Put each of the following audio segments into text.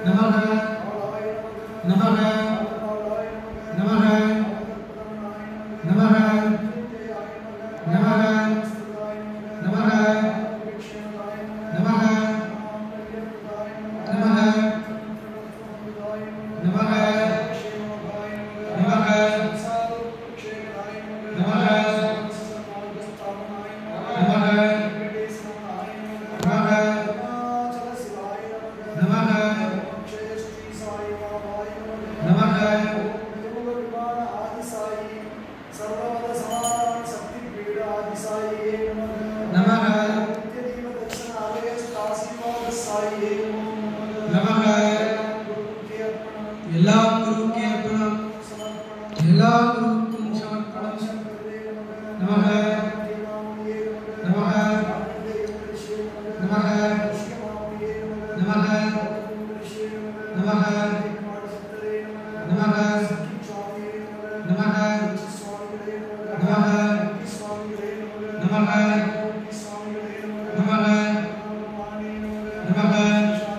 நமக நமக நமக நமக நமக நமக நமக நமக நமக நமக எல்லா குருவுக்கு அர்ப்பணம் எல்லா குருவுக்கும் சமர்ப்பணம் நமக நமக நமக நமக நமக நமக நமக நமக நமக நமக நமக நமக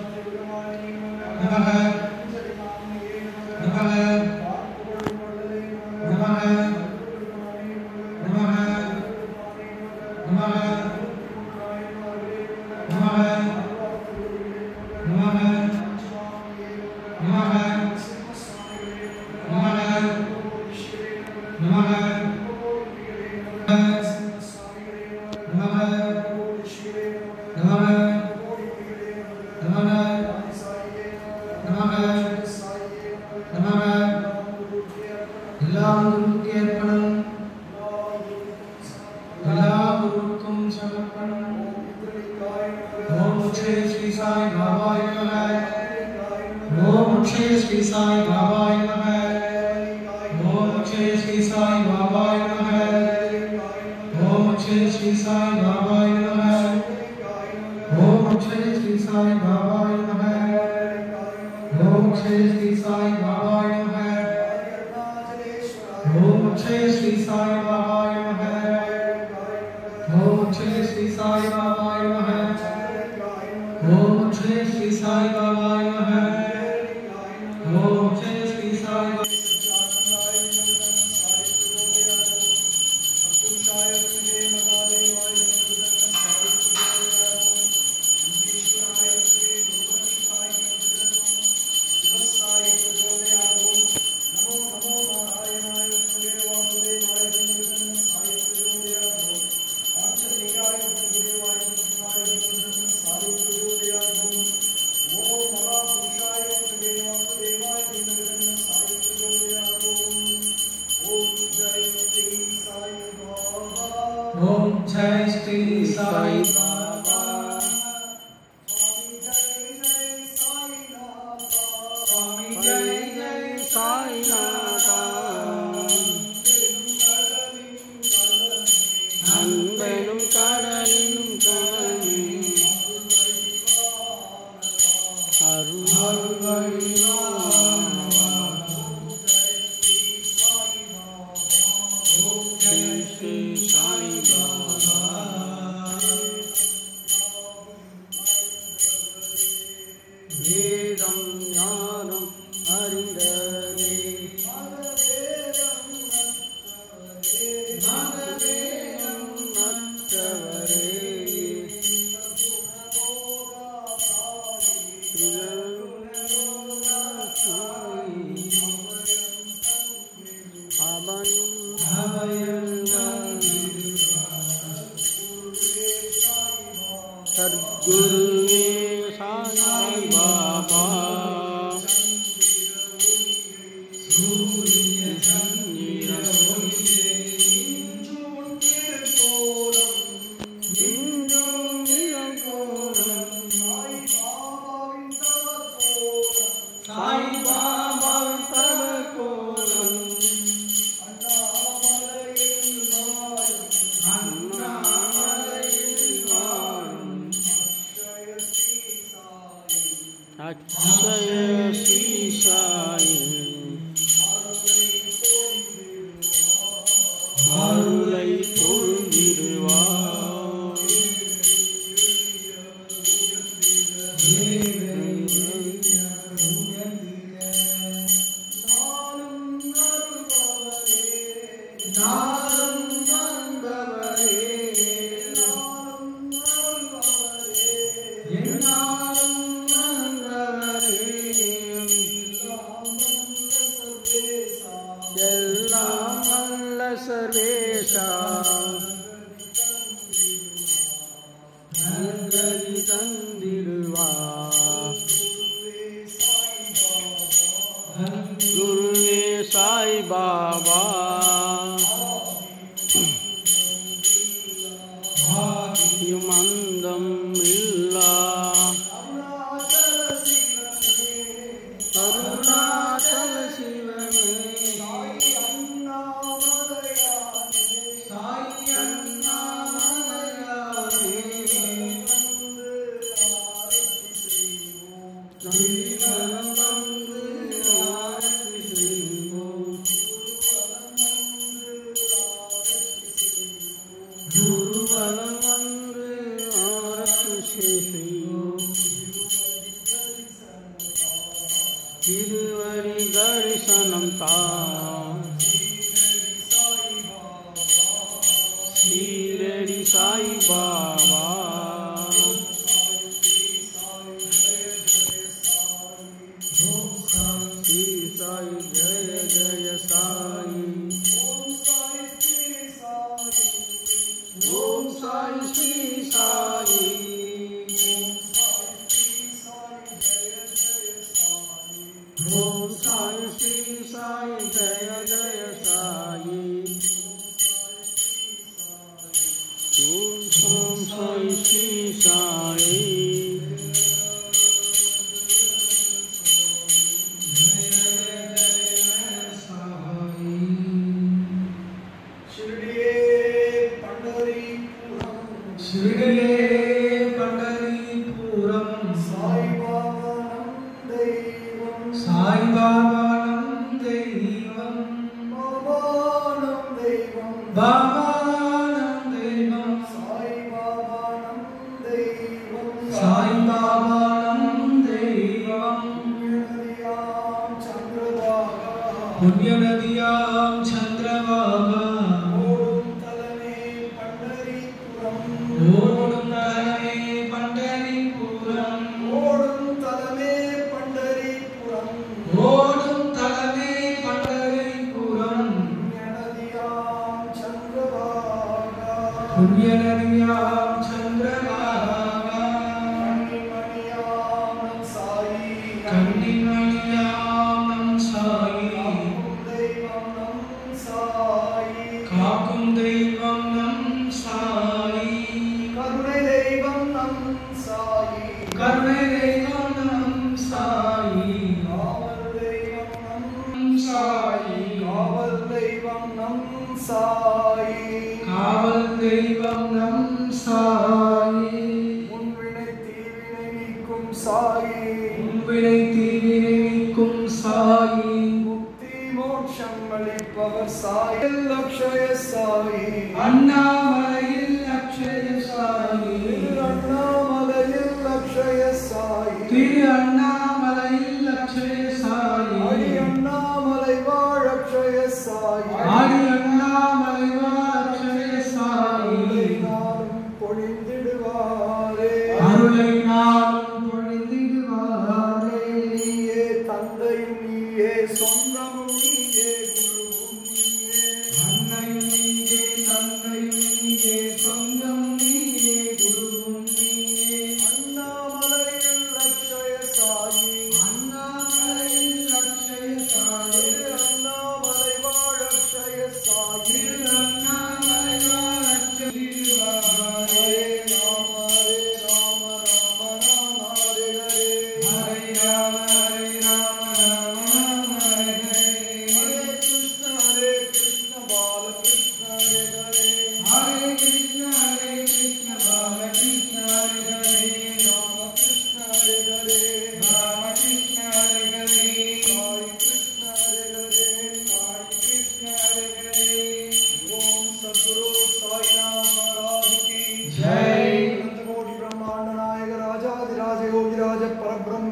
எல்லாம் குருவுக்கு ஏற்படும் எல்லா குருவுக்கும் சமர்ப்பணம் ஓம் ஸ்ரீ ஸ்ரீ சாய் பாபாய நமக ஓம் ஸ்ரீ ஸ்ரீ சாய் பாபாய நமக ஓம் ஸ்ரீ ஸ்ரீ சாய் பாபாய நமக ஓம் ஸ்ரீ ஸ்ரீ சாய் பாபாய நமக ஓம் ஸ்ரீ ஸ்ரீ சாய் பாபாய நமக ஓம் ஸ்ரீ ஸ்ரீ சாய் பாபாய நமக ஓம் ஸ்ரீ ஸ்ரீ சாய் பாபாய நமக ஓம் ஸ்ரீ ஸ்ரீ சாய் பாபாய நமக ஓம் ஸ்ரீ ஸ்ரீ சாய் பாபாய நமக ஓம் ஸ்ரீ ஸ்ரீ சாய் பா- ஓம் ஜெய் ஸ்ரீ சாய் பாபா சுவாமி ஜெய் ஜெய் அன்பெனும் கடலினும் கடலே ஸ்ரீ சாய் பாபா வேதம் ஞானம் அறிந்ததே மகவேதம் மற்றவரே அவனும் சத்குருவே சாய் பாபா இன்றும் இளங்கோலம் சாய் பாபாவின் தவக்கோலம் அண்ணாமலையில் வாழும் அக்ஷய ஸ்ரீசாயின் அருளை பொருந்திடுவார் கிரிவலம் வந்து ஆரத்தி செய்வோம் குருவலம் வந்து ஆரத்தி செய்வோம் திருவடி தரிசனம் தான் சீரடி சாய் பாபா ஸ்ரீ சாய் ஜய ஜய சாய் ஓம் சாய் ஸ்ரீ சாய் ஓம் சாய் ஸ்ரீ சாய் ஜய ஜய சாய் ஓம் ஓம் சாய் ஸ்ரீ சாய் शिर्डिये पंढरीपुरम शिरडिये पंढरीपुरम साईबाबानं दैवं साईबाबानं दैवं बाबानं दैवं बाबानं दैवं साईबाबानं दैवं साईबाबानं दैवं पुण्यनद्यां चन्द्रभागा पुण्यनद्यां चन्द्रभागा ओडुं तलने पंढरीपुरम् ஓடும் தலமே பண்டரிபுரம் ओडुं तलने पंढरीपुरम् ஓடும் தலமே பண்டரிபுரம் पुण्यनद्यां चन्द्रभागा புண்ணியநதியாம் சந்திரபாகா மணிமணியாம் சாயி கன்னிமணியாம் நம் சாயி தெய்வம் நம் சாயி காக்கும் தெய்வம் நம் சாயி கருணை தெய்வம் நம் சாயி கருணை தெய்வம் நம் சாயி காவல் தெய்வம் நம் நம் சாயி காவல் தெய்வம் நம் சாயி காவல் தெய்வம் நம் சாயி முன்வினை தீவினை நீக்கும் சாயி உன்வினை தீவினை நீக்கும் சாயி முக்தி மோட்சம் அளிப்பவர் சாயி லக்ஷய சாயி அண்ணாமலையில் அக்ஷய சாயி அண்ணாமலையில் லக்ஷய சாயி திரு அண்ணாமலையில் அக்ஷய சாயி அடி அண்ணாமலை வாழ் அக்ஷய சாயி ஆடி அண்ணாமலை அக்ஷய சாயி நாளும் பொழிந்திடுவாரே அருளை நாளும் பொழிந்திடுவாரே நீயே தந்தையும் நீயே சொந்தமும் நீயே குருவும் நீயே அன்னையும் நீயே தந்தையும் நீயே சொந்தம் நீயே குருவும் நீயே அண்ணாமலையில் லட்சய சாயி அண்ணாமலையில் அக்ஷய சாயி அண்ணாமலை வாழ் அக்ஷய சாயி திரு அண்ணாமலை அக்ஷயிடுவாரே ஹரே ராம ஹரே ராம ராம ராம ஹரே ஹரே ஹரே ராம ஹரே ராம ராம ராம ஹரே ஹரே ஹரே கிருஷ்ண ஹரே கிருஷ்ண பால கிருஷ்ண ஹரே ஹரே ஹரே கிருஷ்ண ஹரே கிருஷ்ண பால கிருஷ்ண ஹரே ஹரே ராம கிருஷ்ண ஹரே ஹரே ராம கிருஷ்ண ஹரே ஹரே சாய் கிருஷ்ண ஹரே ஹரே சாய் கிருஷ்ண ஹரே ஹரே ஓம் சத்குரு சாய்நாத் மகாராஜ் கி ஜெய். அனந்த கோடி பிரம்மாண்ட நாயக ராஜாதிராஜ யோகிராஜ பரபிரம்ம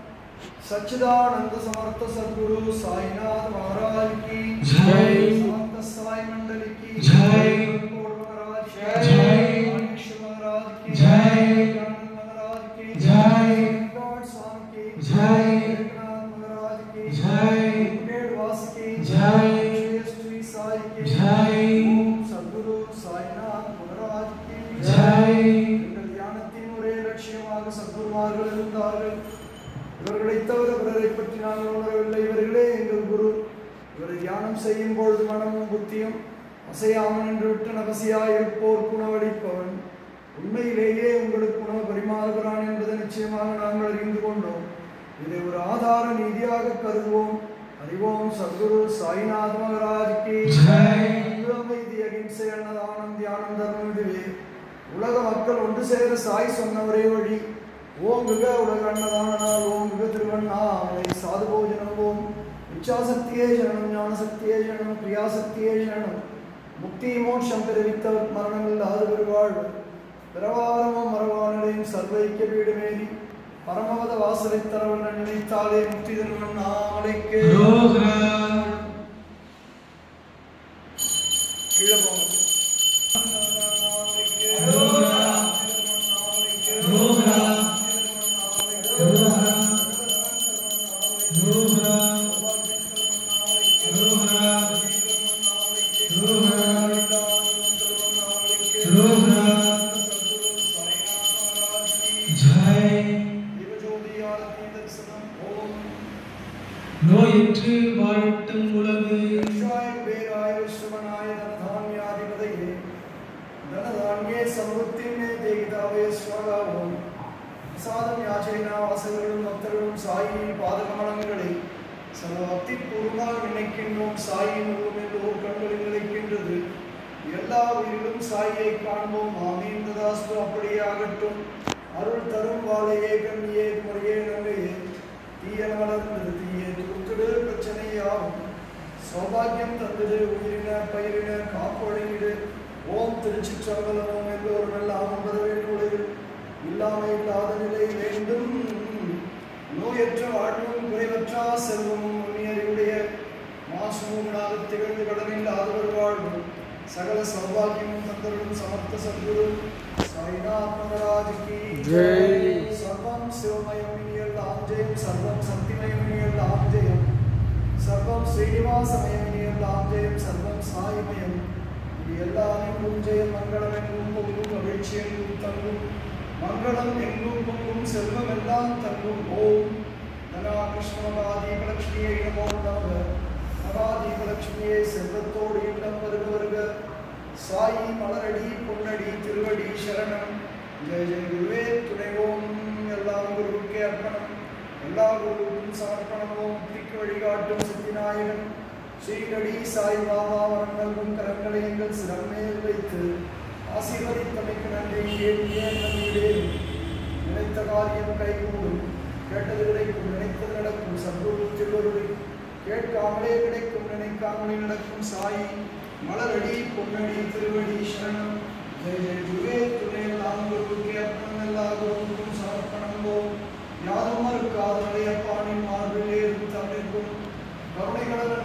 सच्चिदानंद समर्थ सद्गुरु साईनाथ महाराज की जय। समर्थ साई मंडल की जय। कोट महाराज की जय। गणेश महाराज की जय। आनंद महाराज की जय। गॉड स्वामी की जय। एकनाथ महाराज की जय। वास की जय। श्री श्री साई की जय। ओम सद्गुरु साईनाथ महाराज की ஜெய் எங்கள் தியானத்தின் ஒரே லட்சியமாக சத்குருமார்கள் இருந்தார்கள் இவர்களை தவிர பிறரை பற்றி நாங்கள் உணரவில்லை இவர்களே எங்கள் குரு இவரை தியானம் செய்யும் பொழுது மனமும் புத்தியும் அசையாமல் நின்று விட்டு நவசியாய் இருப்போர் குணவளிப்பவன் உண்மையிலேயே உங்களுக்கு உணவு பரிமாறுகிறான் என்பதை நிச்சயமாக நாங்கள் அறிந்து கொண்டோம் இதை ஒரு ஆதார நீதியாக கருதுவோம் அறிவோம் சத்குரு சாய்நாத் மகராஜ் கி ஜெய். அன்பு, அமைதி அகிம்சை அன்னதானம் தியானம் தர்மம் இதுவே உலக மக்கள் ஒன்று சேர சாய் சொன்ன ஒரே வழி ஓங்குக உலக அன்னதானால் ஓங்குக திருவண்ணாமலை சாது போஜனம் ஓம் இச்சாசக்தியே சரணம் ஞானசக்தியே சரணம் கிரியாசக்தியே சரணம் முக்தி மோட்சம் தெரிவித்தவர் மரணமில்லாத பெருவாழ்வு பிறவாரமும் மரவானிலையும் சர்வைக்க வீடுமேறி பரமவத வாசலை தரவன் நினைத்தாலே முக்தி திருவண்ணாமலைக்கு கீழே போங்க நோயிற்று வாழட்டும் உலகு சாதம் யாச்சைனா வாசகர்களும் பக்தர்களும் சாயின் பாதகமலங்களை சர்வபக்தி பூர்வமாக நினைக்கின்றோம் சாயின் உருவம் ஓர் கண்களில் நினைக்கின்றது எல்லா உயிரிலும் சாயை காண்போம் ஆமீன் ததாஸ்து அப்படியே ஆகட்டும் அருள் தரும் வாழையே கண்ணியே முறையே நங்கையே தீயன வளர்ந்தது தீயே துருத்துடு பிரச்சனையாகும் சௌபாகியம் தந்தது உயிரின பயிரின காப்பொழியிடு ஓம் திருச்சிற்றம்பலம் ஓம் எல்லோரும் எல்லாம் அம்பது வேண்டும் இல்லாமை இல்லாத நிலை வேண்டும் நோயற்ற வாழ்வும் குறைவற்றா செல்வமும் முன்னியறிவுடைய மாசமும் நாக திகழ்ந்து கடனில்லாதவர் வாழ்வும் சகல சௌபாகியமும் தந்தருடன் சமர்த்த சத்குரு சாய்நாத் மகராஜ் கி ஜெய். சர்வம் சிவமயம் இனியெல்லாம் ஜெயம் சர்வம் சக்திமயம் இனியெல்லாம் ஜெயம் சர்வம் ஸ்ரீனிவாசமயம் இனியெல்லாம் ஜெயம் சர்வம் சாய்மயம் இது எல்லாம் எங்கும் ஜெயம் மங்களம் எங்கும் பொங்கும் மகிழ்ச்சி எங்கும் தங்கும் மங்களம் எங்கும் பொங்கும் செல்வம் எல்லாம் தங்கும் ஓம் நகா கிருஷ்ண மகாதீபலட்சுமியை நமோ நமக மகாதீபலட்சுமியை செல்வத்தோடு இல்லம் வருக வருக சாயி மலரடி பொன்னடி திருவடி சரணம் ஜெய ஜெய குருவே துணை ஓம் எல்லாம் குருவுக்கே அர்ப்பணம் எல்லா குருவுக்கும் சமர்ப்பணம் ஓம் திக்கு வழிகாட்டும் சித்திநாயகன் ஸ்ரீகடி சாய் பாபா வரங்களும் கரங்களை எங்கள் சிறமேல் வைத்து ஆசீர்வதித்தமைக்கு நன்றி கேள்வியே நன்றியிலே நினைத்த காரியம் கைகூடும் கேட்டது கிடைக்கும் நினைத்தது நடக்கும் சத்குரு திருவருளை கேட்காமலே கிடைக்கும் நினைக்காமலே நடக்கும் சாயி மலரடி பொன்னடி திருவடி சரணம் ஜெய ஜெய குருவே துணை எல்லாம் குருவுக்கே அர்ப்பணம் எல்லா குருவுக்கும் சமர்ப்பணம் ஓம் யாரும் மறுக்காத நிலையப்பானின் மார்பிலே இருந்து தமிழ்க்கும் கருணைகளன்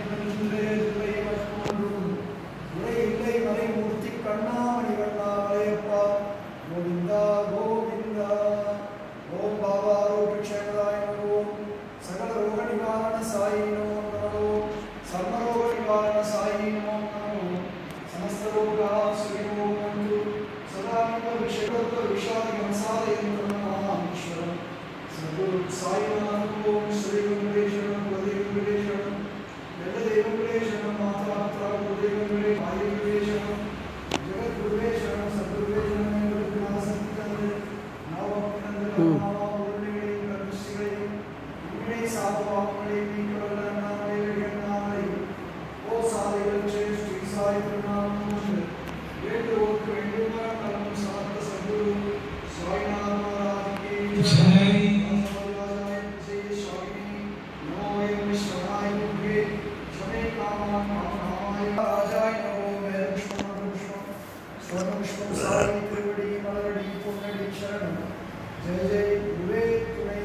உரை இல்லை மறை மூர்த்தி கண்ணாமணி வண்ணா மலையப்பா கோவிந்தா கோவிந்தா ஓம் பாபா ரோகிஷேகராய ஓம் சகல ரோக நிவாரண சாயி நமோ நமோ சர்வரோக நிவாரண சாயி நமோ நமோ समस्त रोगा श्रीमो बंधु सदा विषयत्व विषाद हंसादयंत्र महामीश्वर सद्गुरु साईनाथ ओम श्री वेंकटेश्वरम वदे वेंकटेश्वरम वेददे वेंकटेश्वरम माता माता वदे वेंकटेश्वरम आये वेंकटेश्वरम जगत गुरुवेश्वरम सद्गुरुवेश्वरम गुरुनासंतंदे नवकंदे नामा उर्निगे कर्मश्री इमे साधवामणे मीकवल्ला नामे नामे ஓ சாலைகள் ஜெய் ஸ்ரீ சாய் திருநாமம் வேண்டுவோர்க்கு வேண்டுமா நலம் சார்ந்த சத்குரு சாய்நாத மகாராஜ் கி ஜெய். ராஜாய ஜெய் சாயினி நமோ எம் விஸ்வநாய குருவே சமே காமான் காமநாமாய ராஜாய நமோ மே விஷ்ணு விஷ்ணு ஸ்வர்ண விஷ்ணு சாய் திருவடி மலரடி பொன்னடி சரணம் ஜெய ஜெய் குருவே துணை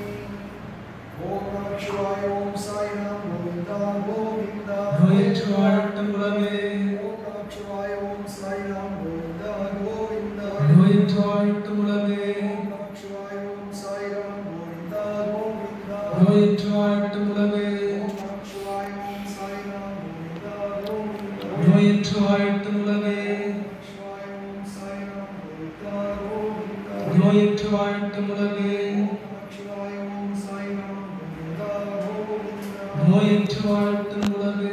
ஓம் நம சிவாய ஓம் சாய்நாம் கோவிந்தா கோவிந்தா நோயிற்று வாழட்டும் உலகு ஓம் நம சிவாய ஓம் சாய்நாம் கோவிந்தா கோவிந்தா நோயிற்று வாழட்டும் உலகு ஓம் நம சிவாய ஓம் சாய்ராம் கோவிந்தா கோவிந்தா நோயிற்று வாழட்டும் உலகு ஓம் நம சிவாய ஓம் சாய்ராம் கோவிந்தா கோவிந்தா நோயிற்று வாழட்டும் உலகு நம சிவாய ஓம் சாய்ராம் கோவிந்தா கோவிந்தா நோயிற்று வாழட்டும் உலகு ஓம் நம சிவாய ஓம் சாய்ராம் கோவிந்தா கோவிந்தா நோயிற்று வாழட்டும் உலகு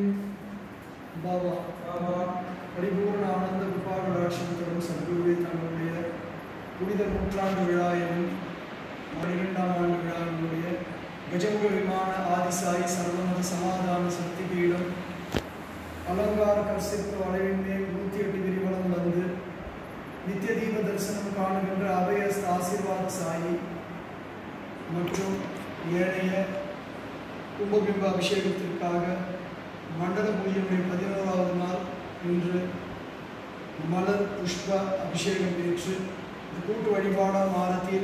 பாபா பாபா பரிபூர்ண ஆனந்த கிருபாகடாட்சம் தரும் சத்குருவே தங்களுடைய புனித நூற்றாண்டு விழா எனும் பன்னிரெண்டாம் ஆண்டு விழாவினுடைய கஜமுக விமான ஆதிசாயி சர்வமத சமாதான சக்தி பீடம் அலங்கார கர்சிப்பு வளைவின் மேல் நூற்றி எட்டு கிரிவலம் வந்து நித்திய தீப தரிசனம் காணுகின்ற அபயஸ்த ஆசீர்வாத் சாயி மற்றும் ஏனைய கும்பபிம்ப அபிஷேகத்திற்காக மண்டல பூஜையுடைய பதினோராவது நாள் இன்று மலர் புஷ்ப அபிஷேகம் பெற்று இந்த கூட்டு வழிபாடாம் ஆரத்தி